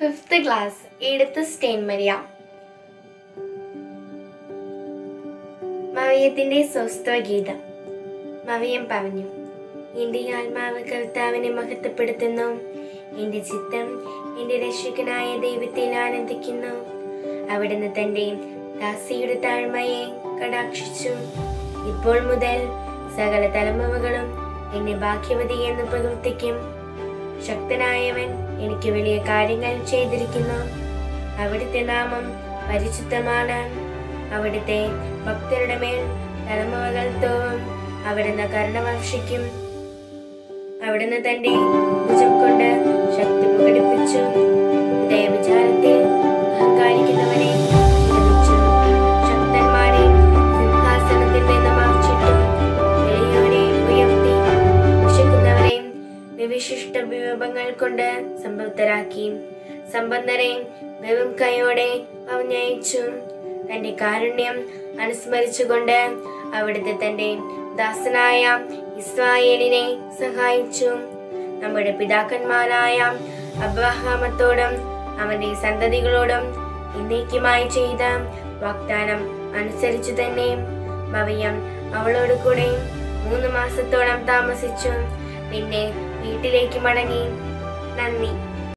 Fifth class എടുത്ത് സ്റ്റെയിൻ മരിയ മവിയത്തിന്റെ സ്വസ്തവ ഗീതം മവിയം പറഞ്ഞു എന്റെ ആത്മാവ് കർത്താവിനെ മഹത്വപ്പെടുത്തുന്നു എന്റെ ചിത്തം എന്റെ രക്ഷകനായ ദൈവത്തിൽ ആനന്ദിക്കുന്നു അവിടുന്ന് തന്റെ ദാസിയുടെ താഴ്മയെ കടാക്ഷിച്ചു ഇപ്പോൾ മുതൽ സകല തലമുറകളും എന്നെ ഭാഗ്യവതി എന്ന് പ്രവർത്തിക്കും ശക്തനായവൻ എനിക്ക് വലിയ കാര്യങ്ങൾ ചെയ്തിരിക്കുന്നു അവിടുത്തെ നാമം പരിശുദ്ധമാണ് അവിടുത്തെ ഭക്തരുടെ മേൽ തലമുറകൾ തോറും അവിടുന്ന് കരുണ വർഷിക്കും അവിടുന്ന് തന്റെ ഭുജം കൊണ്ട് ശക്തി പ്രകടിപ്പിച്ചു ദൈവചാരത്തിൽ അഹങ്കാരിക്കുന്നവനെ വിടുവിച്ചു. ശക്തന്മാരെ സിംഹാസനത്തിൽ നിന്ന് മറിച്ചിട്ടു എളിയവരെ ഉയർത്തി വിശക്കുന്നവരെ വിവിശിഷ്ട വിഭവങ്ങൾ കൊണ്ട് സംതൃപ്തരാക്കി സമ്പന്നരെ വെറും കൈയോടെ പറഞ്ഞയച്ചു തന്റെ കാരുണ്യം അനുസ്മരിച്ചുകൊണ്ട് അവിടുത്തെ തന്റെ ദാസനായ ഇസ്രായേലിനെ സഹായിച്ചു നമ്മുടെ പിതാക്കന്മാരായ അബ്രഹാമത്തോടും അവന്റെ സന്തതികളോടും എന്നേക്കുമായി ചെയ്ത വാഗ്ദാനം അനുസരിച്ചു തന്നെ ഭവ്യം അവളോട് കൂടെ മൂന്ന് മാസത്തോളം താമസിച്ചു പിന്നെ വീട്ടിലേക്ക് മടങ്ങി നന്ദി